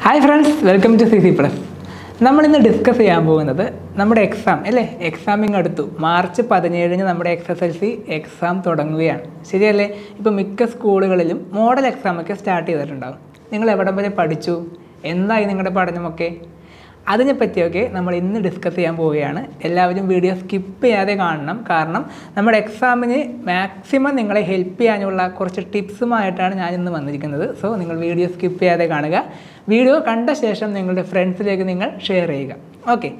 hi friends welcome to C C plus നമ്മൾ ഇന്ന് discuss ചെയ്യാൻ പോകുന്നത് നമ്മുടെ എക്സാം അല്ലേ എക്സാമിങ് അടുത്തു മാർച്ച് പതിനേഴിന് നമ്മുടെ X S L C exam തുടങ്ങുകയാണ് ശരിയല്ലേ ഇപ്പോൾ മിക്ക സ്കൂളുകളിലും മോഡൽ എക്സാമൊക്കെ സ്റ്റാർട്ട് ചെയ്തിട്ടുണ്ടാകും നിങ്ങൾ എവിടം വരെ പഠിച്ചു എന്തായി നിങ്ങളുടെ പഠനമൊക്കെ അതിനെപ്പറ്റിയൊക്കെ നമ്മൾ ഇന്ന് ഡിസ്കസ് ചെയ്യാൻ പോവുകയാണ് എല്ലാവരും വീഡിയോ സ്കിപ്പ് ചെയ്യാതെ കാണണം കാരണം നമ്മുടെ എക്സാമിന് മാക്സിമം നിങ്ങളെ ഹെൽപ്പ് ചെയ്യാനുള്ള കുറച്ച് ടിപ്സുമായിട്ടാണ് ഞാൻ ഇന്ന് വന്നിരിക്കുന്നത് സോ നിങ്ങൾ വീഡിയോ സ്കിപ്പ് ചെയ്യാതെ കാണുക വീഡിയോ കണ്ട ശേഷം നിങ്ങളുടെ ഫ്രണ്ട്സിലേക്ക് നിങ്ങൾ ഷെയർ ചെയ്യുക ഓക്കെ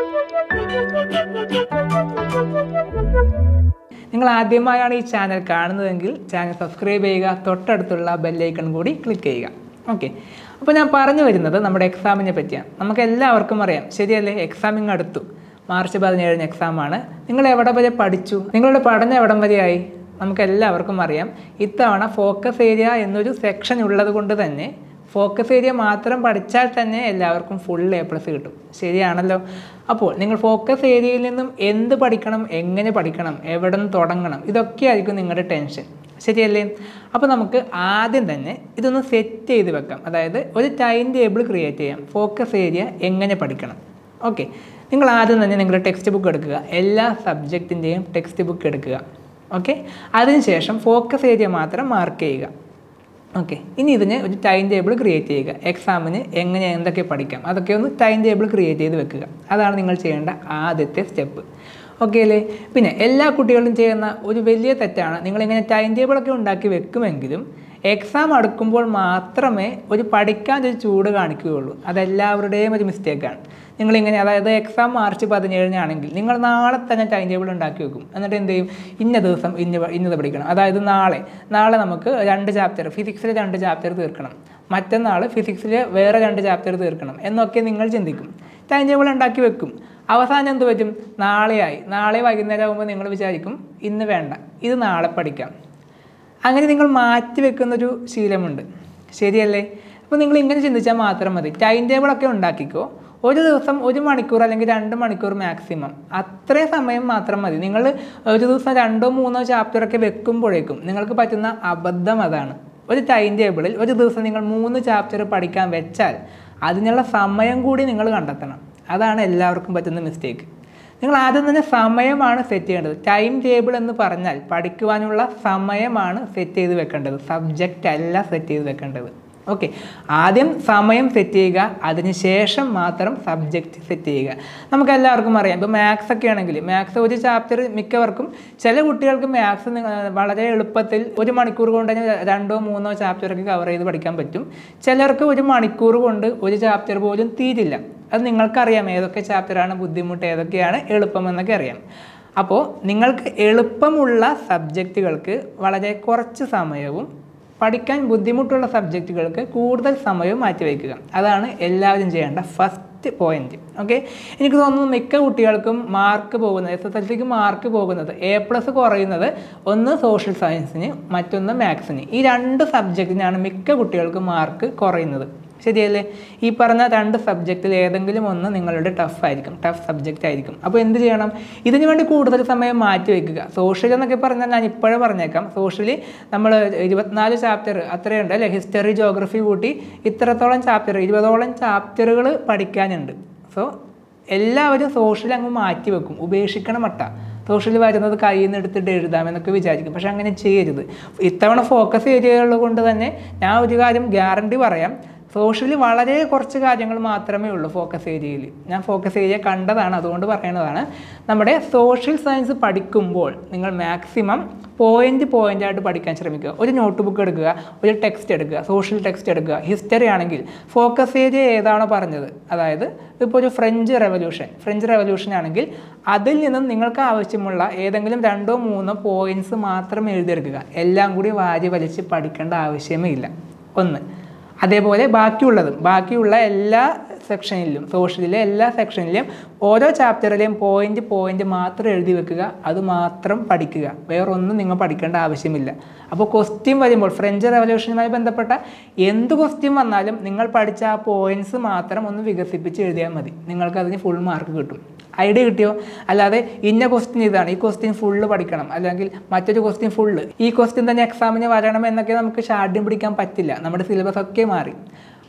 നിങ്ങൾ ആദ്യമായാണ് ഈ ചാനൽ കാണുന്നതെങ്കിൽ ചാനൽ സബ്സ്ക്രൈബ് ചെയ്യുക തൊട്ടടുത്തുള്ള ബെല്ലൈക്കൺ കൂടി ക്ലിക്ക് ചെയ്യുക ഓക്കെ അപ്പോൾ ഞാൻ പറഞ്ഞു വരുന്നത് നമ്മുടെ എക്സാമിനെ പറ്റിയാണ് നമുക്ക് എല്ലാവർക്കും അറിയാം ശരിയല്ലേ എക്സാമിങ് അടുത്തു മാർച്ച് പതിനേഴിന് എക്സാമാണ് നിങ്ങൾ എവിടെ വരെ പഠിച്ചു നിങ്ങളുടെ പഠനം എവിടം വരെയായി നമുക്ക് എല്ലാവർക്കും അറിയാം ഇത്തവണ ഫോക്കസ് ഏരിയ എന്നൊരു സെക്ഷൻ ഉള്ളത് കൊണ്ട് തന്നെ ഫോക്കസ് ഏരിയ മാത്രം പഠിച്ചാൽ തന്നെ എല്ലാവർക്കും ഫുൾ എ പ്ലസ് കിട്ടും ശരിയാണല്ലോ അപ്പോൾ നിങ്ങൾ ഫോക്കസ് ഏരിയയിൽ നിന്നും എന്ത് പഠിക്കണം എങ്ങനെ പഠിക്കണം എവിടെ നിന്ന് തുടങ്ങണം ഇതൊക്കെ ആയിരിക്കും നിങ്ങളുടെ ടെൻഷൻ ശരിയല്ലേ അപ്പോൾ നമുക്ക് ആദ്യം തന്നെ ഇതൊന്ന് സെറ്റ് ചെയ്ത് വെക്കാം അതായത് ഒരു ടൈം ടേബിൾ ക്രിയേറ്റ് ചെയ്യാം ഫോക്കസ് ഏരിയ എങ്ങനെ പഠിക്കണം ഓക്കെ നിങ്ങൾ ആദ്യം തന്നെ നിങ്ങളുടെ ടെക്സ്റ്റ് ബുക്ക് എടുക്കുക എല്ലാ സബ്ജക്റ്റിൻ്റെയും ടെക്സ്റ്റ് ബുക്ക് എടുക്കുക ഓക്കെ അതിനുശേഷം ഫോക്കസ് ഏരിയ മാത്രം മാർക്ക് ചെയ്യുക ഓക്കെ ഇനി ഇതിന് ഒരു ടൈം ടേബിൾ ക്രിയേറ്റ് ചെയ്യുക എക്സാമിന് എങ്ങനെ എന്തൊക്കെ പഠിക്കാം അതൊക്കെ ഒന്ന് ടൈം ടേബിൾ ക്രിയേറ്റ് ചെയ്ത് വെക്കുക അതാണ് നിങ്ങൾ ചെയ്യേണ്ട ആദ്യത്തെ സ്റ്റെപ്പ് ഓക്കെ അല്ലേ പിന്നെ എല്ലാ കുട്ടികളും ചെയ്യുന്ന ഒരു വലിയ തെറ്റാണ് നിങ്ങളിങ്ങനെ ടൈം ടേബിളൊക്കെ ഉണ്ടാക്കി വെക്കുമെങ്കിലും എക്സാം അടുക്കുമ്പോൾ മാത്രമേ ഒരു പഠിക്കാൻ ഒരു ചൂട് കാണിക്കുകയുള്ളൂ അതെല്ലാവരുടെയും ഒരു മിസ്റ്റേക്കാണ് നിങ്ങളിങ്ങനെ അതായത് എക്സാം മാർച്ച് പതിനേഴിനാണെങ്കിൽ നിങ്ങൾ നാളെ തന്നെ ടൈം ടേബിൾ ഉണ്ടാക്കി വെക്കും എന്നിട്ട് എന്ത് ചെയ്യും ഇന്ന ദിവസം ഇന്ന ഇന്നത് പഠിക്കണം അതായത് നാളെ നാളെ നമുക്ക് രണ്ട് ചാപ്റ്റർ ഫിസിക്സിലെ രണ്ട് ചാപ്റ്റർ തീർക്കണം മറ്റന്നാൾ ഫിസിക്സിലെ വേറെ രണ്ട് ചാപ്റ്റർ തീർക്കണം എന്നൊക്കെ നിങ്ങൾ ചിന്തിക്കും ടൈം ടേബിൾ ഉണ്ടാക്കി വെക്കും അവസാനം എന്ത് പറ്റും നാളെയായി നാളെ വൈകുന്നേരം ആകുമ്പോൾ നിങ്ങൾ വിചാരിക്കും ഇന്ന് വേണ്ട ഇത് നാളെ പഠിക്കാം അങ്ങനെ നിങ്ങൾ മാറ്റി വെക്കുന്നൊരു ശീലമുണ്ട് ശരിയല്ലേ അപ്പോൾ നിങ്ങൾ ഇങ്ങനെ ചിന്തിച്ചാൽ മാത്രം മതി ടൈം ടേബിളൊക്കെ ഉണ്ടാക്കിക്കോ ഒരു ദിവസം ഒരു മണിക്കൂർ അല്ലെങ്കിൽ രണ്ട് മണിക്കൂർ മാക്സിമം അത്രയും സമയം മാത്രം മതി നിങ്ങൾ ഒരു ദിവസം രണ്ടോ മൂന്നോ ചാപ്റ്ററൊക്കെ വെക്കുമ്പോഴേക്കും നിങ്ങൾക്ക് പറ്റുന്ന അബദ്ധം അതാണ് ഒരു ടൈം ടേബിളിൽ ഒരു ദിവസം നിങ്ങൾ മൂന്ന് ചാപ്റ്റർ പഠിക്കാൻ വെച്ചാൽ അതിനുള്ള സമയം കൂടി നിങ്ങൾ കണ്ടെത്തണം അതാണ് എല്ലാവർക്കും പറ്റുന്ന മിസ്റ്റേക്ക് നിങ്ങൾ ആദ്യം തന്നെ സമയമാണ് സെറ്റ് ചെയ്യേണ്ടത് ടൈം ടേബിൾ എന്ന് പറഞ്ഞാൽ പഠിക്കുവാനുള്ള സമയമാണ് സെറ്റ് ചെയ്ത് വെക്കേണ്ടത് സബ്ജക്റ്റ് അല്ല സെറ്റ് ചെയ്ത് വെക്കേണ്ടത് ഓക്കെ ആദ്യം സമയം സെറ്റ് ചെയ്യുക അതിനുശേഷം മാത്രം സബ്ജക്റ്റ് സെറ്റ് ചെയ്യുക നമുക്ക് എല്ലാവർക്കും അറിയാം ഇപ്പോൾ മാത്സ് ഒക്കെ ആണെങ്കിൽ മാത്സ് ഒരു ചാപ്റ്റർ മിക്കവർക്കും ചില കുട്ടികൾക്ക് മാത്സ് വളരെ എളുപ്പത്തിൽ ഒരു മണിക്കൂർ കൊണ്ട് തന്നെ രണ്ടോ മൂന്നോ ചാപ്റ്ററൊക്കെ കവർ ചെയ്ത് പഠിക്കാൻ പറ്റും ചിലർക്ക് ഒരു മണിക്കൂർ കൊണ്ട് ഒരു ചാപ്റ്റർ പോലും തീരില്ല അത് നിങ്ങൾക്കറിയാം ഏതൊക്കെ ചാപ്റ്ററാണ് ബുദ്ധിമുട്ട് ഏതൊക്കെയാണ് എളുപ്പമെന്നൊക്കെ അറിയാം അപ്പോൾ നിങ്ങൾക്ക് എളുപ്പമുള്ള സബ്ജക്റ്റുകൾക്ക് വളരെ കുറച്ച് സമയവും പഠിക്കാൻ ബുദ്ധിമുട്ടുള്ള സബ്ജക്റ്റുകൾക്ക് കൂടുതൽ സമയവും മാറ്റിവെക്കുക അതാണ് എല്ലാവരും ചെയ്യേണ്ട ഫസ്റ്റ് പോയിന്റ് ഓക്കെ എനിക്ക് തോന്നുന്നു മിക്ക കുട്ടികൾക്കും മാർക്ക് പോകുന്നത് എസ് എസ് എൽ സിക്ക് മാർക്ക് പോകുന്നത് എ പ്ലസ് കുറയുന്നത് ഒന്ന് സോഷ്യൽ സയൻസിന് മറ്റൊന്ന് മാത്സിന് ഈ രണ്ട് സബ്ജക്റ്റിനാണ് മിക്ക കുട്ടികൾക്കും മാർക്ക് കുറയുന്നത് ശരിയല്ലേ ഈ പറഞ്ഞ രണ്ട് സബ്ജക്റ്റിൽ ഏതെങ്കിലും ഒന്ന് നിങ്ങളുടെ ടഫ് ആയിരിക്കും ടഫ് സബ്ജക്റ്റ് ആയിരിക്കും അപ്പോൾ എന്ത് ചെയ്യണം ഇതിനു വേണ്ടി കൂടുതൽ സമയം മാറ്റി വയ്ക്കുക സോഷ്യൽ എന്നൊക്കെ പറഞ്ഞാൽ ഞാൻ ഇപ്പോഴേ പറഞ്ഞേക്കാം സോഷ്യലി നമ്മൾ ഇരുപത്തിനാല് ചാപ്റ്റർ അത്രയുണ്ട് അല്ലേ ഹിസ്റ്ററി ജോഗ്രഫി കൂട്ടി ഇത്രത്തോളം ചാപ്റ്റർ ഇരുപതോളം ചാപ്റ്ററുകൾ പഠിക്കാനുണ്ട് സോ എല്ലാവരും സോഷ്യൽ അങ്ങ് മാറ്റി വെക്കും ഉപേക്ഷിക്കണം മട്ട സോഷ്യൽ വരുന്നത് കയ്യിൽ നിന്ന് എടുത്തിട്ട് എഴുതാമെന്നൊക്കെ വിചാരിക്കും പക്ഷെ അങ്ങനെ ചെയ്യരുത് ഇത്തവണ ഫോക്കസ് ഏരിയകൾ കൊണ്ട് തന്നെ ഞാൻ ഒരു കാര്യം ഗ്യാരണ്ടി പറയാം സോഷ്യലി വളരെ കുറച്ച് കാര്യങ്ങൾ മാത്രമേ ഉള്ളൂ ഫോക്കസ് ഏരിയയിൽ ഞാൻ ഫോക്കസ് ഏരിയ കണ്ടതാണ് അതുകൊണ്ട് പറയുന്നതാണ് നമ്മുടെ സോഷ്യൽ സയൻസ് പഠിക്കുമ്പോൾ നിങ്ങൾ മാക്സിമം പോയിന്റ് പോയിന്റ് ആയിട്ട് പഠിക്കാൻ ശ്രമിക്കുക ഒരു നോട്ട് ബുക്ക് എടുക്കുക ഒരു ടെക്സ്റ്റ് എടുക്കുക സോഷ്യൽ ടെക്സ്റ്റ് എടുക്കുക ഹിസ്റ്ററി ആണെങ്കിൽ ഫോക്കസ് ഏരിയ ഏതാണോ പറഞ്ഞത് അതായത് ഇപ്പോൾ ഒരു ഫ്രഞ്ച് റെവല്യൂഷൻ ഫ്രഞ്ച് റെവല്യൂഷൻ ആണെങ്കിൽ അതിൽ നിന്നും നിങ്ങൾക്ക് ആവശ്യമുള്ള ഏതെങ്കിലും രണ്ടോ മൂന്നോ പോയിന്റ്സ് മാത്രം എഴുതിയെടുക്കുക എല്ലാം കൂടി വാരി വലിച്ച് പഠിക്കേണ്ട ആവശ്യമേ ഇല്ല ഒന്ന് അതേപോലെ ബാക്കിയുള്ളതും ബാക്കിയുള്ള എല്ലാ സെക്ഷനിലും സോഷ്യലിലെ എല്ലാ സെക്ഷനിലും ഓരോ ചാപ്റ്ററിലെയും പോയിന്റ് പോയിന്റ് മാത്രം എഴുതി വെക്കുക അത് മാത്രം പഠിക്കുക വേറൊന്നും നിങ്ങൾ പഠിക്കേണ്ട ആവശ്യമില്ല അപ്പോൾ ക്വസ്റ്റ്യൻ വരുമ്പോൾ ഫ്രഞ്ച് റെവല്യൂഷനുമായി ബന്ധപ്പെട്ട എന്ത് ക്വസ്റ്റ്യൻ വന്നാലും നിങ്ങൾ പഠിച്ച ആ പോയിന്റ്സ് മാത്രം ഒന്ന് വികസിപ്പിച്ച് എഴുതിയാൽ മതി നിങ്ങൾക്ക് അതിന് ഫുൾ മാർക്ക് കിട്ടും ഐഡിയ കിട്ടിയോ അല്ലാതെ ഇന്ന ക്വസ്റ്റ്യൻ ഇതാണ് ഈ ക്വസ്റ്റ്യൻ ഫുള്ള് പഠിക്കണം അല്ലെങ്കിൽ മറ്റൊരു ക്വസ്റ്റ്യൻ ഫുള്ള് ഈ ക്വസ്റ്റ്യൻ തന്നെ എക്സാമിന് വരണം എന്നൊക്കെ നമുക്ക് ഷാർഡ്യം പിടിക്കാൻ പറ്റില്ല നമ്മുടെ സിലബസ് ഒക്കെ മാറി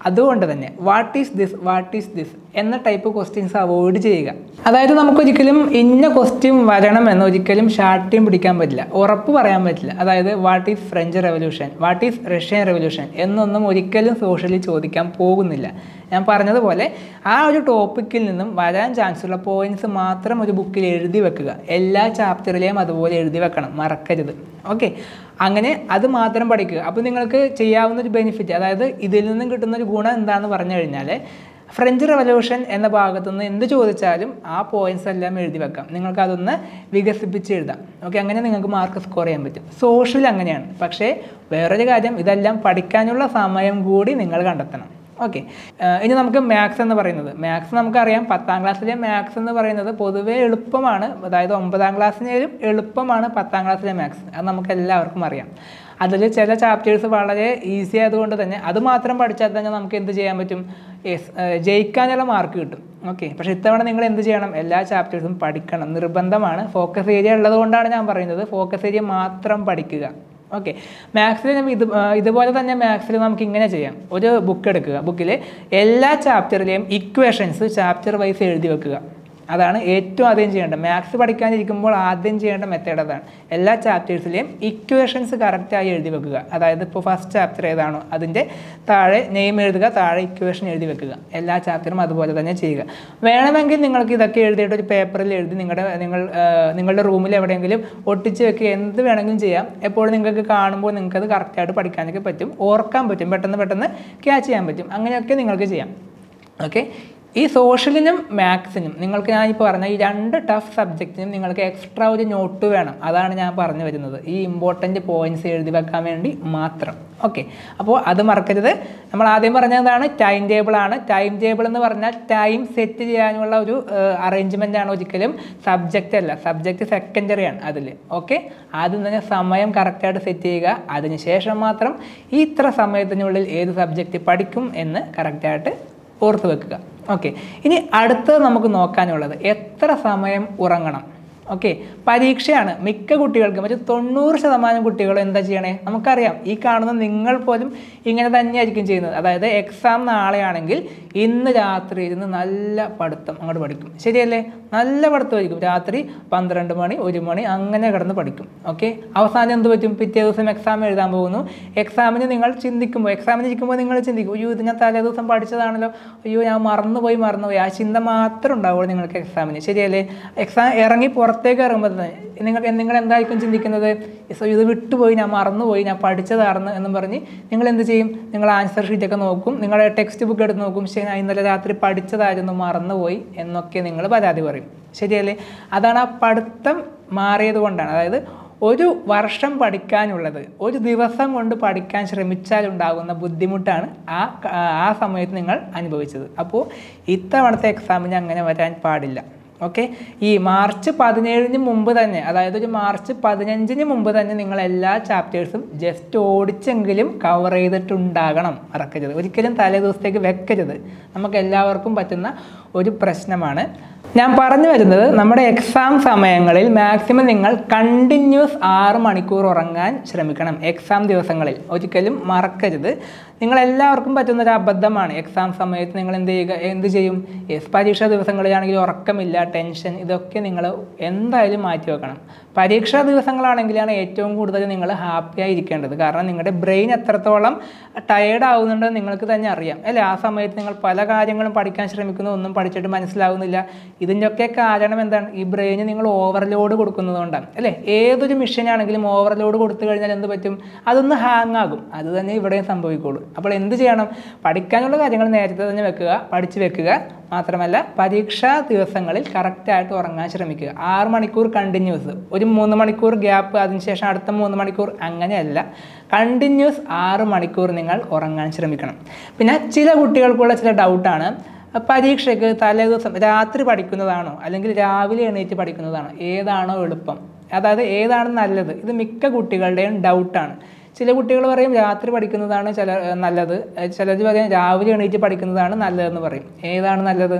അതുകൊണ്ട് തന്നെ what is this what is this എന്ന ടൈപ്പ് ക്വസ്റ്റ്യൻസ് അവോയ്ഡ് ചെയ്യുക അതായത് നമുക്കൊരിക്കലും ഇന്ന ക്വസ്റ്റ്യൻ വരണം എന്ന് ഒരിക്കലും ഷാർട്ടിയും പിടിക്കാൻ പറ്റില്ല ഉറപ്പ് പറയാൻ പറ്റില്ല അതായത് what is French revolution what is Russian revolution എന്നൊന്നും ഒരിക്കലും സോഷ്യലി ചോദിക്കാൻ പോകുന്നില്ല ഞാൻ പറഞ്ഞതുപോലെ ആ ഒരു ടോപ്പിക്കിൽ നിന്നും വരാൻ ചാൻസ് ഉള്ള പോയിന്റ്സ് മാത്രം ഒരു ബുക്കിൽ എഴുതി വെക്കുക എല്ലാ ചാപ്റ്ററിലെയും അതുപോലെ എഴുതി വെക്കണം മറക്കരുത് ഓക്കെ അങ്ങനെ അത് മാത്രം പഠിക്കുക അപ്പോൾ നിങ്ങൾക്ക് ചെയ്യാവുന്ന ഒരു ബെനിഫിറ്റ് അതായത് ഇതിൽ നിന്നും കിട്ടുന്ന ഒരു ഗുണം എന്താണെന്ന് പറഞ്ഞു കഴിഞ്ഞാൽ ഫ്രഞ്ച് റവല്യൂഷൻ എന്ന ഭാഗത്തു നിന്ന് എന്ത് ചോദിച്ചാലും ആ പോയിന്റ്സ് എല്ലാം എഴുതി വെക്കാം നിങ്ങൾക്ക് അതൊന്ന് വികസിപ്പിച്ച് എഴുതാം ഓക്കെ അങ്ങനെ നിങ്ങൾക്ക് മാർക്ക് സ്കോർ ചെയ്യാൻ പറ്റും സോഷ്യൽ അങ്ങനെയാണ് പക്ഷേ വേറൊരു കാര്യം ഇതെല്ലാം പഠിക്കാനുള്ള സമയം കൂടി നിങ്ങൾ കണ്ടെത്തണം ഓക്കെ ഇനി നമുക്ക് മാത്സ് എന്ന് പറയുന്നത് മാത്സ് നമുക്കറിയാം പത്താം ക്ലാസ്സിലെ മാത്സ് എന്ന് പറയുന്നത് പൊതുവേ എളുപ്പമാണ് അതായത് ഒമ്പതാം ക്ലാസ്സിനേലും എളുപ്പമാണ് പത്താം ക്ലാസ്സിലെ മാത്സ് അത് നമുക്ക് എല്ലാവർക്കും അറിയാം അതിൽ ചില ചാപ്റ്റേഴ്സ് വളരെ ഈസി ആയതുകൊണ്ട് തന്നെ അത് മാത്രം പഠിച്ചാൽ തന്നെ നമുക്ക് എന്ത് ചെയ്യാൻ പറ്റും യെസ് ജയിക്കാനുള്ള മാർക്ക് കിട്ടും ഓക്കെ പക്ഷേ ഇത്തവണ നിങ്ങൾ എന്ത് ചെയ്യണം എല്ലാ ചാപ്റ്റേഴ്സും പഠിക്കണം നിർബന്ധമാണ് ഫോക്കസ് ഏരിയ ഉള്ളത് കൊണ്ടാണ് ഞാൻ പറയുന്നത് ഫോക്കസ് ഏരിയ മാത്രം പഠിക്കുക ഓക്കെ മാത്സിൽ ഇത് ആ, ഇതുപോലെ തന്നെ മാത്സിൽ നമുക്ക് ഇങ്ങനെ ചെയ്യാം ഒരു ബുക്ക് എടുക്കുക ബുക്കിൽ എല്ലാ ചാപ്റ്ററിലെയും ഇക്വേഷൻസ് ചാപ്റ്റർ വൈസ് എഴുതി വെക്കുക അതാണ് ഏറ്റവും ആദ്യം ചെയ്യേണ്ടത് മാത്സ് പഠിക്കാനിരിക്കുമ്പോൾ ആദ്യം ചെയ്യേണ്ട മെത്തേഡ് അതാണ് എല്ലാ ചാപ്റ്റേഴ്സിലെയും ഇക്വേഷൻസ് കറക്റ്റായി എഴുതി വെക്കുക അതായത് ഇപ്പോൾ ഫസ്റ്റ് ചാപ്റ്റർ ഏതാണോ അതിൻ്റെ താഴെ നെയിം എഴുതുക താഴെ ഇക്വേഷൻ എഴുതി വെക്കുക എല്ലാ ചാപ്റ്ററും അതുപോലെ തന്നെ ചെയ്യുക വേണമെങ്കിൽ നിങ്ങൾക്ക് ഇതൊക്കെ എഴുതിയിട്ട് ഒരു പേപ്പറിൽ എഴുതി നിങ്ങളുടെ നിങ്ങൾ ആ, നിങ്ങളുടെ റൂമിൽ എവിടെയെങ്കിലും ഒട്ടിച്ച് വെക്കുക എന്ത് വേണമെങ്കിലും ചെയ്യാം എപ്പോഴും നിങ്ങൾക്ക് കാണുമ്പോൾ നിങ്ങൾക്ക് അത് കറക്റ്റായിട്ട് പഠിക്കാനൊക്കെ പറ്റും ഓർക്കാൻ പറ്റും പെട്ടെന്ന് പെട്ടെന്ന് ക്യാച്ച് ചെയ്യാൻ പറ്റും അങ്ങനെയൊക്കെ നിങ്ങൾക്ക് ചെയ്യാം ഓക്കെ ഈ സോഷ്യലിനും മാത്സിനും നിങ്ങൾക്ക് ഞാൻ ഇപ്പോൾ പറഞ്ഞ ഈ രണ്ട് ടഫ് സബ്ജക്റ്റിനും നിങ്ങൾക്ക് എക്സ്ട്രാ ഒരു നോട്ട് വേണം അതാണ് ഞാൻ പറഞ്ഞു വരുന്നത് ഈ ഇമ്പോർട്ടൻറ്റ് പോയിന്റ്സ് എഴുതി വെക്കാൻ വേണ്ടി മാത്രം ഓക്കെ അപ്പോൾ അത് മറക്കരുത് നമ്മൾ ആദ്യം പറഞ്ഞതാണ് ടൈം ടേബിൾ ആണ് ടൈം ടേബിൾ എന്ന് പറഞ്ഞാൽ ടൈം സെറ്റ് ചെയ്യാനുള്ള ഒരു അറേഞ്ച്മെൻ്റ് ആണ് ഒരിക്കലും സബ്ജക്റ്റ് അല്ല സബ്ജക്റ്റ് സെക്കൻഡറി ആണ് അതിൽ ഓക്കെ ആദ്യം തന്നെ സമയം കറക്റ്റായിട്ട് സെറ്റ് ചെയ്യുക അതിനുശേഷം മാത്രം ഈ ഇത്ര സമയത്തിനുള്ളിൽ ഏത് സബ്ജക്റ്റ് പഠിക്കും എന്ന് കറക്റ്റായിട്ട് ഓർത്ത് വെക്കുക ഓക്കെ ഇനി അടുത്തത് നമുക്ക് നോക്കാനുള്ളത് എത്ര സമയം ഉറങ്ങണം ഓക്കെ പരീക്ഷയാണ് മിക്ക കുട്ടികൾക്കും ഒരു തൊണ്ണൂറ് ശതമാനം കുട്ടികളും എന്താ ചെയ്യണേ നമുക്കറിയാം ഈ കാണുന്ന നിങ്ങൾ പോലും ഇങ്ങനെ തന്നെയായിരിക്കും ചെയ്യുന്നത് അതായത് എക്സാം നാളെയാണെങ്കിൽ ഇന്ന് രാത്രി ഇരുന്ന് നല്ല പഠിത്തം അങ്ങോട്ട് പഠിക്കും ശരിയല്ലേ നല്ല പഠിത്തമായിരിക്കും രാത്രി പന്ത്രണ്ട് മണി ഒരു മണി അങ്ങനെ കിടന്ന് പഠിക്കും ഓക്കെ അവസാനം എന്ത് പറ്റും പിറ്റേ ദിവസം എക്സാം എഴുതാൻ പോകുന്നു എക്സാമിന് നിങ്ങൾ ചിന്തിക്കുമ്പോൾ എക്സാമിന് ഇരിക്കുമ്പോൾ നിങ്ങൾ ചിന്തിക്കും അയ്യോ ഇത് ഞാൻ തലേ ദിവസം പഠിച്ചതാണല്ലോ അയ്യോ ഞാൻ മറന്നുപോയി മറന്നുപോയി ആ ചിന്ത മാത്രം ഉണ്ടാവുള്ളൂ നിങ്ങൾക്ക് എക്സാമിന് ശരിയല്ലേ എക്സാം ഇറങ്ങി പുറത്തേക്ക് ഇറങ്ങുമ്പോൾ തന്നെ നിങ്ങൾക്ക് നിങ്ങൾ എന്തായിരിക്കും ചിന്തിക്കുന്നത് സോ ഇത് വിട്ടുപോയി ഞാൻ മറന്നുപോയി ഞാൻ പഠിച്ചതാണെന്ന് എന്നും പറഞ്ഞ് നിങ്ങൾ എന്ത് ചെയ്യും നിങ്ങൾ ആൻസർ ഷീറ്റൊക്കെ നോക്കും നിങ്ങളുടെ ടെക്സ്റ്റ് ബുക്ക് എടുത്ത് നോക്കും ശരി ഞാൻ ഇന്നലെ രാത്രി പഠിച്ചതായിരുന്നു മറന്നുപോയി എന്നൊക്കെ നിങ്ങൾ പരാതി പറയും ശരിയല്ലേ അതാണ് ആ പഠിത്തം മാറിയത് കൊണ്ടാണ് അതായത് ഒരു വർഷം പഠിക്കാനുള്ളത് ഒരു ദിവസം കൊണ്ട് പഠിക്കാൻ ശ്രമിച്ചാൽ ഉണ്ടാകുന്ന ബുദ്ധിമുട്ടാണ് ആ ക- ആ സമയത്ത് നിങ്ങൾ അനുഭവിച്ചത് അപ്പോൾ ഇത്തവണത്തെ എക്സാമിന് അങ്ങനെ വരാൻ പാടില്ല ഓക്കെ ഈ മാർച്ച് പതിനേഴിന് മുമ്പ് തന്നെ അതായത് ഒരു മാർച്ച് പതിനഞ്ചിന് മുമ്പ് തന്നെ നിങ്ങൾ എല്ലാ ചാപ്റ്റേഴ്സും ജസ്റ്റ് ഓടിച്ചെങ്കിലും കവർ ചെയ്തിട്ടുണ്ടാകണം മറക്കരുത് ഒരിക്കലും തലേ ദിവസത്തേക്ക് വെക്കരുത് നമുക്ക് എല്ലാവർക്കും പറ്റുന്ന ഒരു പ്രശ്നമാണ് ഞാൻ പറഞ്ഞു വരുന്നത് നമ്മുടെ എക്സാം സമയങ്ങളിൽ മാക്സിമം നിങ്ങൾ കണ്ടിന്യൂസ് ആറ് മണിക്കൂർ ഉറങ്ങാൻ ശ്രമിക്കണം എക്സാം ദിവസങ്ങളിൽ ഒരിക്കലും മറക്കരുത് നിങ്ങൾ എല്ലാവർക്കും പറ്റുന്ന ഒരു അബദ്ധമാണ് എക്സാം സമയത്ത് നിങ്ങൾ എന്ത് ചെയ്യുക എന്ത് ചെയ്യും യെസ് പരീക്ഷാ ദിവസങ്ങളിലാണെങ്കിൽ ഉറക്കമില്ല ടെൻഷൻ ഇതൊക്കെ നിങ്ങൾ എന്തായാലും മാറ്റി വെക്കണം പരീക്ഷാ ദിവസങ്ങളാണെങ്കിലാണ് ഏറ്റവും കൂടുതൽ നിങ്ങൾ ഹാപ്പി ആയിരിക്കേണ്ടത് കാരണം നിങ്ങളുടെ ബ്രെയിൻ എത്രത്തോളം ടയേർഡ് ആവുന്നുണ്ടെന്ന് നിങ്ങൾക്ക് തന്നെ അറിയാം അല്ലേ ആ സമയത്ത് നിങ്ങൾ പല കാര്യങ്ങളും പഠിക്കാൻ ശ്രമിക്കുന്നു ഒന്നും പഠിച്ചിട്ട് മനസ്സിലാവുന്നില്ല ഇതിൻ്റെയൊക്കെ കാരണം എന്താണ് ഈ ബ്രെയിന് നിങ്ങൾ ഓവർലോഡ് കൊടുക്കുന്നതുകൊണ്ടാണ് അല്ലേ ഏതൊരു മെഷീനാണെങ്കിലും ഓവർലോഡ് കൊടുത്തു കഴിഞ്ഞാൽ എന്ത് പറ്റും അതൊന്ന് ഹാങ് ആകും അത് തന്നെ ഇവിടെയും സംഭവിക്കുള്ളൂ അപ്പോൾ എന്ത് ചെയ്യണം പഠിക്കാനുള്ള കാര്യങ്ങൾ നേരത്തെ തന്നെ വെക്കുക പഠിച്ചു വെക്കുക മാത്രമല്ല പരീക്ഷാ ദിവസങ്ങളിൽ കറക്റ്റായിട്ട് ഉറങ്ങാൻ ശ്രമിക്കുക ആറ് മണിക്കൂർ കണ്ടിന്യൂസ് ഒരു മൂന്ന് മണിക്കൂർ ഗ്യാപ്പ് അതിനുശേഷം അടുത്ത മൂന്ന് മണിക്കൂർ അങ്ങനെയല്ല കണ്ടിന്യൂസ് ആറ് മണിക്കൂർ നിങ്ങൾ ഉറങ്ങാൻ ശ്രമിക്കണം പിന്നെ ചില കുട്ടികൾക്കുള്ള ചില ഡൗട്ടാണ് പരീക്ഷയ്ക്ക് തലേദിവസം രാത്രി പഠിക്കുന്നതാണോ അല്ലെങ്കിൽ രാവിലെ എണീറ്റ് പഠിക്കുന്നതാണോ ഏതാണോ എളുപ്പം അതായത് ഏതാണ് നല്ലത് ഇത് മിക്ക കുട്ടികളുടെയും ഡൗട്ടാണ് ചില കുട്ടികൾ പറയും രാത്രി പഠിക്കുന്നതാണ് ചില നല്ലത് ചിലർ പറയും രാവിലെ എണീറ്റ് പഠിക്കുന്നതാണ് നല്ലതെന്ന് പറയും ഏതാണ് നല്ലത്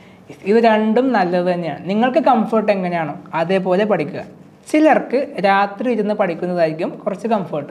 ഇത് രണ്ടും നല്ലത് തന്നെയാണ് നിങ്ങൾക്ക് കംഫർട്ട് എങ്ങനെയാണോ അതേപോലെ പഠിക്കുക ചിലർക്ക് രാത്രി ഇരുന്ന് പഠിക്കുന്നതായിരിക്കും കുറച്ച് കംഫർട്ട്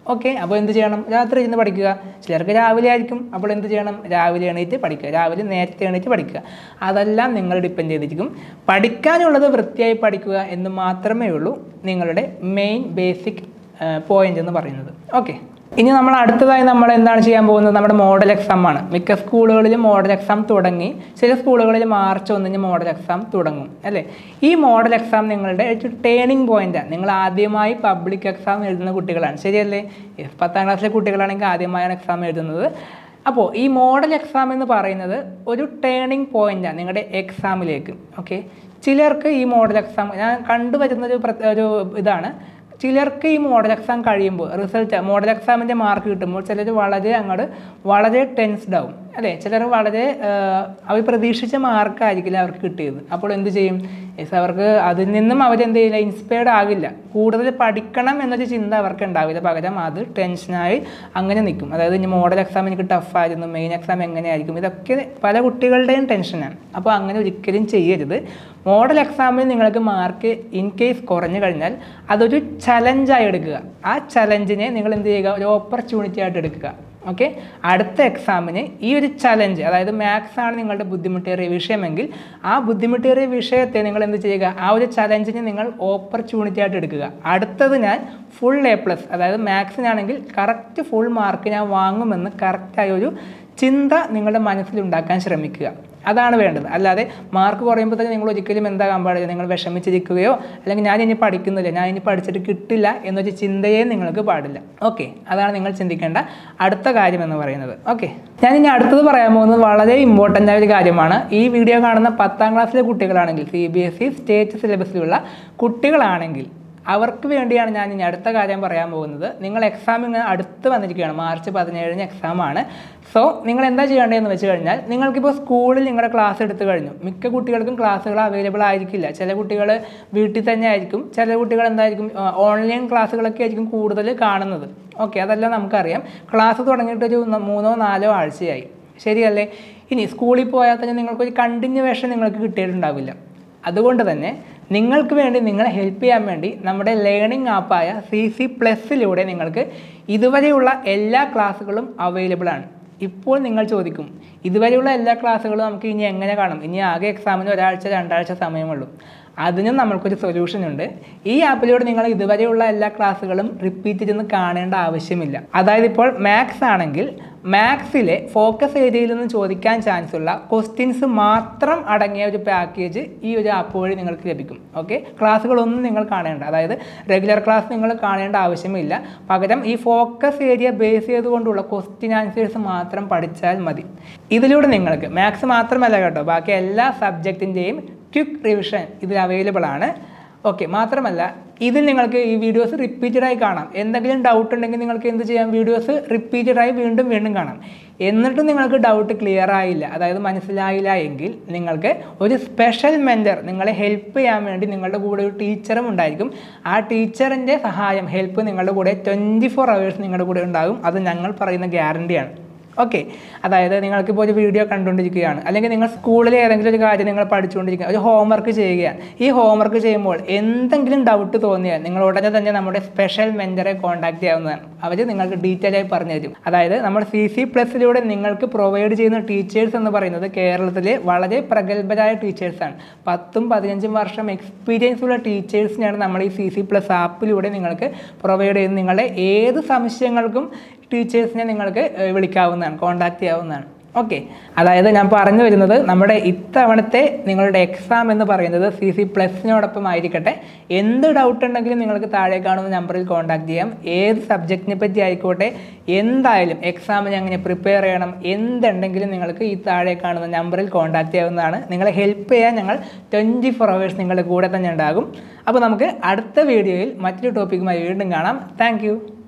ഓക്കെ അപ്പോൾ എന്ത് ചെയ്യണം രാത്രി ഇരുന്ന് പഠിക്കുക ചിലർക്ക് രാവിലെ ആയിരിക്കും അപ്പോൾ എന്ത് ചെയ്യണം രാവിലെ എണീറ്റ് പഠിക്കുക രാവിലെ നേരത്തെ എണീറ്റ് പഠിക്കുക അതെല്ലാം നിങ്ങൾ ഡിപ്പെൻഡ് ചെയ്തിരിക്കും പഠിക്കാനുള്ളത് വൃത്തിയായി പഠിക്കുക എന്ന് മാത്രമേ ഉള്ളൂ നിങ്ങളുടെ മെയിൻ ബേസിക് പോയിന്റ് എന്ന് പറയുന്നത് ഓക്കെ ഇനി നമ്മൾ അടുത്തതായി നമ്മൾ എന്താണ് ചെയ്യാൻ പോകുന്നത് നമ്മുടെ മോഡൽ എക്സാം ആണ് മിക്ക സ്കൂളുകളിലും മോഡൽ എക്സാം തുടങ്ങി ചില സ്കൂളുകളിൽ മാർച്ച് ഒന്നിന് മോഡൽ എക്സാം തുടങ്ങും അല്ലേ ഈ മോഡൽ എക്സാം നിങ്ങളുടെ ഒരു ടേണിംഗ് പോയിന്റാണ് നിങ്ങൾ ആദ്യമായി പബ്ലിക് എക്സാം എഴുതുന്ന കുട്ടികളാണ് ശരിയല്ലേ Yes, പത്താം ക്ലാസ്സിലെ കുട്ടികളാണെങ്കിൽ ആദ്യമായാണ് എക്സാം എഴുതുന്നത് അപ്പോൾ ഈ മോഡൽ എക്സാം എന്ന് പറയുന്നത് ഒരു ടേണിംഗ് പോയിന്റാണ് നിങ്ങളുടെ എക്സാമിലേക്ക് ഓക്കെ ചിലർക്ക് ഈ മോഡൽ എക്സാം ഞാൻ കണ്ടുവരുന്ന ഒരു പ്രത്യേക ഒരു ഇതാണ് ചിലർക്ക് ഈ മോഡൽ എക്സാം കഴിയുമ്പോൾ റിസൾട്ട് മോഡൽ എക്സാമിൻ്റെ മാർക്ക് കിട്ടുമ്പോൾ ചിലർ വളരെ അങ്ങോട്ട് വളരെ ടെൻസ്ഡ് ആവും അല്ലേ ചിലർ വളരെ ആഹ്, അവർ പ്രതീക്ഷിച്ച മാർക്കായിരിക്കില്ല അവർക്ക് കിട്ടിയത് അപ്പോൾ എന്ത് ചെയ്യും യെസ് അവർക്ക് അതിൽ നിന്നും അവരെന്ത് ചെയ്യില്ല ഇൻസ്പയർഡ് ആകില്ല കൂടുതൽ പഠിക്കണം എന്നൊരു ചിന്ത അവർക്ക് ഉണ്ടാവില്ല പകരം അത് ടെൻഷനായി അങ്ങനെ നിൽക്കും അതായത് ഇനി മോഡൽ എക്സാം എനിക്ക് ടഫായിരുന്നു മെയിൻ എക്സാം എങ്ങനെയായിരിക്കും ഇതൊക്കെ പല കുട്ടികളുടെയും ടെൻഷനാണ് അപ്പോൾ അങ്ങനെ ഒരിക്കലും ചെയ്യരുത് മോഡൽ എക്സാമിൽ നിങ്ങൾക്ക് മാർക്ക് ഇൻ കേസ് കുറഞ്ഞു കഴിഞ്ഞാൽ അതൊരു ചലഞ്ചായി എടുക്കുക ആ ചലഞ്ചിനെ നിങ്ങൾ എന്ത് ചെയ്യുക ഒരു ഓപ്പർച്യൂണിറ്റി ആയിട്ട് എടുക്കുക ഓക്കെ അടുത്ത എക്സാമിന് ഈ ഒരു ചലഞ്ച് അതായത് മാത്സ് ആണ് നിങ്ങളുടെ ബുദ്ധിമുട്ടേറിയ വിഷയമെങ്കിൽ ആ ബുദ്ധിമുട്ടേറിയ വിഷയത്തെ നിങ്ങൾ എന്ത് ചെയ്യുക ആ ഒരു ചലഞ്ചിനെ നിങ്ങൾ ഓപ്പർച്യൂണിറ്റി ആയിട്ട് എടുക്കുക അടുത്തത് ഞാൻ ഫുൾ എ പ്ലസ് അതായത് മാത്സിനാണെങ്കിൽ കറക്റ്റ് ഫുൾ മാർക്ക് ഞാൻ വാങ്ങുമെന്ന് കറക്റ്റായ ഒരു ചിന്ത നിങ്ങളുടെ മനസ്സിലുണ്ടാക്കാൻ ശ്രമിക്കുക അതാണ് വേണ്ടത് അല്ലാതെ മാർക്ക് കുറയുമ്പോൾ തന്നെ നിങ്ങൾ ഒരിക്കലും എന്താകാൻ പാടില്ല നിങ്ങൾ വിഷമിച്ചിരിക്കുകയോ അല്ലെങ്കിൽ ഞാൻ ഇനി പഠിക്കുന്നില്ല ഞാൻ ഇനി പഠിച്ചിട്ട് കിട്ടില്ല എന്നൊരു ചിന്തയെ നിങ്ങൾക്ക് പാടില്ല ഓക്കെ അതാണ് നിങ്ങൾ ചിന്തിക്കേണ്ട അടുത്ത കാര്യം എന്ന് പറയുന്നത് ഓക്കെ ഞാൻ ഇനി അടുത്തത് പറയാൻ പോകുന്നത് വളരെ ഇമ്പോർട്ടൻ്റ് ആയ ഒരു കാര്യമാണ് ഈ വീഡിയോ കാണുന്ന പത്താം ക്ലാസ്സിലെ കുട്ടികളാണെങ്കിൽ C B S E state സിലബസിലുള്ള കുട്ടികളാണെങ്കിൽ അവർക്ക് വേണ്ടിയാണ് ഞാൻ ഇനി അടുത്ത കാര്യം പറയാൻ പോകുന്നത് നിങ്ങൾ എക്സാം ഇങ്ങനെ അടുത്ത് വന്നിരിക്കുകയാണ് മാർച്ച് പതിനേഴിന് എക്സാമാണ് സോ നിങ്ങൾ എന്താ ചെയ്യേണ്ടതെന്ന് വെച്ച് കഴിഞ്ഞാൽ നിങ്ങൾക്കിപ്പോൾ സ്കൂളിൽ നിങ്ങളുടെ ക്ലാസ് എടുത്തു കഴിഞ്ഞു മിക്ക കുട്ടികൾക്കും ക്ലാസ്സുകൾ അവൈലബിൾ ആയിരിക്കില്ല ചില കുട്ടികൾ വീട്ടിൽ തന്നെ ആയിരിക്കും ചില കുട്ടികൾ എന്തായിരിക്കും ഓൺലൈൻ ക്ലാസ്സുകളൊക്കെ ആയിരിക്കും കൂടുതൽ കാണുന്നത് ഓക്കെ അതെല്ലാം നമുക്കറിയാം ക്ലാസ് തുടങ്ങിയിട്ടൊരു ന- മൂന്നോ നാലോ ആഴ്ചയായി ശരിയല്ലേ ഇനി സ്കൂളിൽ പോയാൽ തന്നെ നിങ്ങൾക്കൊരു കണ്ടിന്യൂവേഷൻ നിങ്ങൾക്ക് കിട്ടിയിട്ടുണ്ടാവില്ല അതുകൊണ്ട് തന്നെ നിങ്ങൾക്ക് വേണ്ടി നിങ്ങളെ ഹെൽപ്പ് ചെയ്യാൻ വേണ്ടി നമ്മുടെ ലേണിംഗ് ആപ്പായ സി സി പ്ലസിലൂടെ നിങ്ങൾക്ക് ഇതുവരെയുള്ള എല്ലാ ക്ലാസ്സുകളും അവൈലബിൾ ആണ് ഇപ്പോൾ നിങ്ങൾ ചോദിക്കും ഇതുവരെയുള്ള എല്ലാ ക്ലാസ്സുകളും നമുക്ക് ഇനി എങ്ങനെ കാണും ഇനി ആകെ എക്സാമിന് ഒരാഴ്ച രണ്ടാഴ്ച സമയമുള്ളൂ അതിനും നമ്മൾക്കൊരു സൊല്യൂഷൻ ഉണ്ട് ഈ ആപ്പിലൂടെ നിങ്ങൾ ഇതുവരെയുള്ള എല്ലാ ക്ലാസ്സുകളും റിപ്പീറ്റ് ചെയ്ത് കാണേണ്ട ആവശ്യമില്ല അതായത് ഇപ്പോൾ മാത്സ് ആണെങ്കിൽ മാത്സിലെ ഫോക്കസ് ഏരിയയിൽ നിന്ന് ചോദിക്കാൻ ചാൻസ് ഉള്ള ക്വസ്റ്റ്യൻസ് മാത്രം അടങ്ങിയ ഒരു പാക്കേജ് ഈ ഒരു ആപ്പ് വഴി നിങ്ങൾക്ക് ലഭിക്കും ഓക്കെ ക്ലാസ്സുകളൊന്നും നിങ്ങൾ കാണേണ്ട അതായത് റെഗുലർ ക്ലാസ് നിങ്ങൾ കാണേണ്ട ആവശ്യമില്ല പകരം ഈ ഫോക്കസ് ഏരിയ ബേസ് ചെയ്തുകൊണ്ടുള്ള ക്വസ്റ്റ്യൻ ആൻസേഴ്സ് മാത്രം പഠിച്ചാൽ മതി ഇതിലൂടെ നിങ്ങൾക്ക് മാത്സ് മാത്രമല്ല കേട്ടോ ബാക്കി എല്ലാ സബ്ജക്റ്റിൻ്റെയും ക്വിക്ക് റിവിഷൻ ഇതിൽ അവൈലബിൾ ആണ് ഓക്കെ മാത്രമല്ല ഇതിൽ നിങ്ങൾക്ക് ഈ വീഡിയോസ് റിപ്പീറ്റഡായി കാണാം എന്തെങ്കിലും ഡൗട്ട് ഉണ്ടെങ്കിൽ നിങ്ങൾക്ക് എന്ത് ചെയ്യാം വീഡിയോസ് റിപ്പീറ്റഡായി വീണ്ടും വീണ്ടും കാണാം എന്നിട്ടും നിങ്ങൾക്ക് ഡൗട്ട് ക്ലിയർ ആയില്ല അതായത് മനസ്സിലായില്ല എങ്കിൽ നിങ്ങൾക്ക് ഒരു സ്പെഷ്യൽ മെൻറ്റർ നിങ്ങളെ ഹെൽപ്പ് ചെയ്യാൻ വേണ്ടി നിങ്ങളുടെ കൂടെ ഒരു ടീച്ചറും ഉണ്ടായിരിക്കും ആ ടീച്ചറിൻ്റെ സഹായം ഹെൽപ്പ് നിങ്ങളുടെ കൂടെ ട്വൻറ്റി ഫോർ അവേഴ്സ് നിങ്ങളുടെ കൂടെ ഉണ്ടാകും അത് ഞങ്ങൾ പറയുന്ന ഗ്യാരണ്ടിയാണ് ഓക്കെ അതായത് നിങ്ങൾക്കിപ്പോൾ ഒരു വീഡിയോ കണ്ടുകൊണ്ടിരിക്കുകയാണ് അല്ലെങ്കിൽ നിങ്ങൾ സ്കൂളിൽ ഏതെങ്കിലും ഒരു കാര്യം നിങ്ങൾ പഠിച്ചുകൊണ്ടിരിക്കുക ഒരു ഹോംവർക്ക് ചെയ്യുകയാണ് ഈ ഹോംവർക്ക് ചെയ്യുമ്പോൾ എന്തെങ്കിലും ഡൗട്ട് തോന്നിയാൽ നിങ്ങൾ ഉടനെ തന്നെ നമ്മുടെ സ്പെഷ്യൽ മെൻറ്ററെ കോൺടാക്ട് ചെയ്യാവുന്നതാണ് അവർ നിങ്ങൾക്ക് ഡീറ്റെയിൽ ആയി പറഞ്ഞു തരും അതായത് നമ്മുടെ സി സി പ്ലസിലൂടെ നിങ്ങൾക്ക് പ്രൊവൈഡ് ചെയ്യുന്ന ടീച്ചേഴ്സ് എന്ന് പറയുന്നത് കേരളത്തിലെ വളരെ പ്രഗത്ഭരായ ടീച്ചേഴ്സാണ് പത്തും പതിനഞ്ചും വർഷം എക്സ്പീരിയൻസ് ഉള്ള ടീച്ചേഴ്സിനെയാണ് നമ്മൾ ഈ സി സി പ്ലസ് ആപ്പിലൂടെ നിങ്ങൾക്ക് പ്രൊവൈഡ് ചെയ്യുന്നത് നിങ്ങളുടെ ഏത് സംശയങ്ങൾക്കും ടീച്ചേഴ്സിനെ നിങ്ങൾക്ക് ഏഹ്, വിളിക്കാവുന്നതാണ് കോൺടാക്ട് ചെയ്യാവുന്നതാണ് ഓക്കെ അതായത് ഞാൻ പറഞ്ഞു വരുന്നത് നമ്മുടെ ഇത്തവണത്തെ നിങ്ങളുടെ എക്സാം എന്ന് പറയുന്നത് സി സി പ്ലസിനോടൊപ്പം ആയിരിക്കട്ടെ എന്ത് ഡൗട്ട് ഉണ്ടെങ്കിലും നിങ്ങൾക്ക് താഴെ കാണുന്ന നമ്പറിൽ കോൺടാക്ട് ചെയ്യാം ഏത് സബ്ജക്റ്റിനെ പറ്റി ആയിക്കോട്ടെ എന്തായാലും എക്സാമിന് എങ്ങനെ പ്രിപ്പയർ ചെയ്യണം എന്തുണ്ടെങ്കിലും നിങ്ങൾക്ക് ഈ താഴെ കാണുന്ന നമ്പറിൽ കോൺടാക്ട് ചെയ്യാവുന്നതാണ് നിങ്ങളെ ഹെൽപ്പ് ചെയ്യാൻ ഞങ്ങൾ ട്വൻറ്റി ഫോർ അവേഴ്സ് നിങ്ങളുടെ കൂടെ തന്നെ ഉണ്ടാകും അപ്പോൾ നമുക്ക് അടുത്ത വീഡിയോയിൽ മറ്റൊരു ടോപ്പിക്കുമായി വീണ്ടും കാണാം താങ്ക്